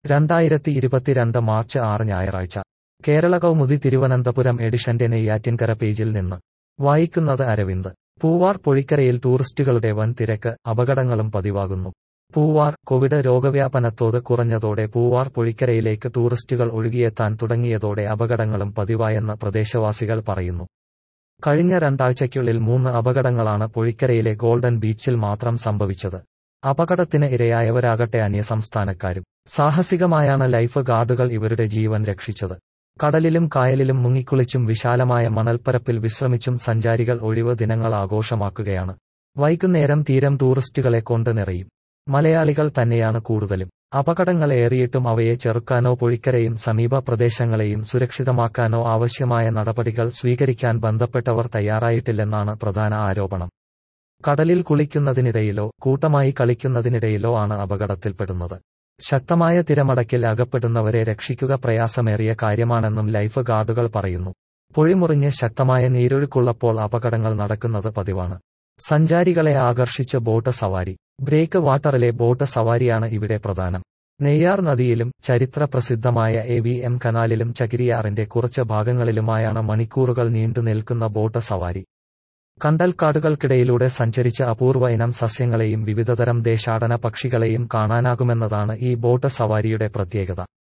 രണ്ടായിരത്തി ഇരുപത്തിരണ്ട് മാർച്ച് ആറ് ഞായറാഴ്ച കേരള കൗമുദി തിരുവനന്തപുരം എഡിഷന്റെ നെയ്യാറ്റിൻകര പേജിൽ നിന്ന് വായിക്കുന്നത് അരവിന്ദ് പൂവാർ പൊഴിക്കരയിൽ ടൂറിസ്റ്റുകളുടെ വൻ തിരക്ക് അപകടങ്ങളും പതിവാകുന്നു പൂവാർ കോവിഡ് രോഗവ്യാപനത്തോത് കുറഞ്ഞതോടെ പൂവാർ പൊഴിക്കരയിലേക്ക് ടൂറിസ്റ്റുകൾ ഒഴുകിയെത്താൻ തുടങ്ങിയതോടെ അപകടങ്ങളും പതിവായെന്ന് പ്രദേശവാസികൾ പറയുന്നു കഴിഞ്ഞ രണ്ടാഴ്ചയ്ക്കുള്ളിൽ മൂന്ന് അപകടങ്ങളാണ് പൊഴിക്കരയിലെ ഗോൾഡൻ ബീച്ചിൽ മാത്രം സംഭവിച്ചത് അപകടത്തിന് ഇരയായവരാകട്ടെ അന്യസംസ്ഥാനക്കാരും സാഹസികമായാണ് ലൈഫ് ഗാർഡുകൾ ഇവരുടെ ജീവൻ രക്ഷിച്ചത് കടലിലും കായലിലും മുങ്ങിക്കുളിച്ചും വിശാലമായ മണൽപ്പരപ്പിൽ വിശ്രമിച്ചും സഞ്ചാരികൾ ഒഴിവ് ദിനങ്ങൾ ആഘോഷമാക്കുകയാണ് വൈകുന്നേരം തീരം ടൂറിസ്റ്റുകളെ കൊണ്ട് നിറയും മലയാളികൾ തന്നെയാണ് കൂടുതലും അപകടങ്ങൾ ഏറിയിട്ടും അവയെ ചെറുക്കാനോ പൊഴിക്കരയും സമീപ പ്രദേശങ്ങളെയും സുരക്ഷിതമാക്കാനോ ആവശ്യമായ നടപടികൾ സ്വീകരിക്കാൻ ബന്ധപ്പെട്ടവർ തയ്യാറായിട്ടില്ലെന്നാണ് പ്രധാന ആരോപണം കടലിൽ കുളിക്കുന്നതിനിടയിലോ കൂട്ടമായി കളിക്കുന്നതിനിടയിലോ ആണ് അപകടത്തിൽപ്പെടുന്നത് ശക്തമായ തിരമടക്കിൽ അകപ്പെടുന്നവരെ രക്ഷിക്കുക പ്രയാസമേറിയ കാര്യമാണെന്നും ലൈഫ് ഗാർഡുകൾ പറയുന്നു പൊഴിമുറിഞ്ഞ് ശക്തമായ നീരൊഴുക്കുള്ളപ്പോൾ അപകടങ്ങൾ നടക്കുന്നത് പതിവാണ് സഞ്ചാരികളെ ആകർഷിച്ച് ബോട്ട് സവാരി ബ്രേക്ക് വാട്ടറിലെ ബോട്ട് സവാരിയാണ് ഇവിടെ പ്രധാനം നെയ്യാർ നദിയിലും ചരിത്ര പ്രസിദ്ധമായ എ വി എം കനാലിലും ചകിരിയാറിന്റെ കുറച്ച് ഭാഗങ്ങളിലുമായാണ് മണിക്കൂറുകൾ നീണ്ടു നിൽക്കുന്ന ബോട്ട് സവാരി കണ്ടൽക്കാടുകൾക്കിടയിലൂടെ സഞ്ചരിച്ച അപൂർവ ഇനം സസ്യങ്ങളെയും വിവിധതരം ദേശാടന പക്ഷികളെയും കാണാനാകുമെന്നതാണ് ഈ ബോട്ട് സവാരിയുടെ പ്രത്യേകത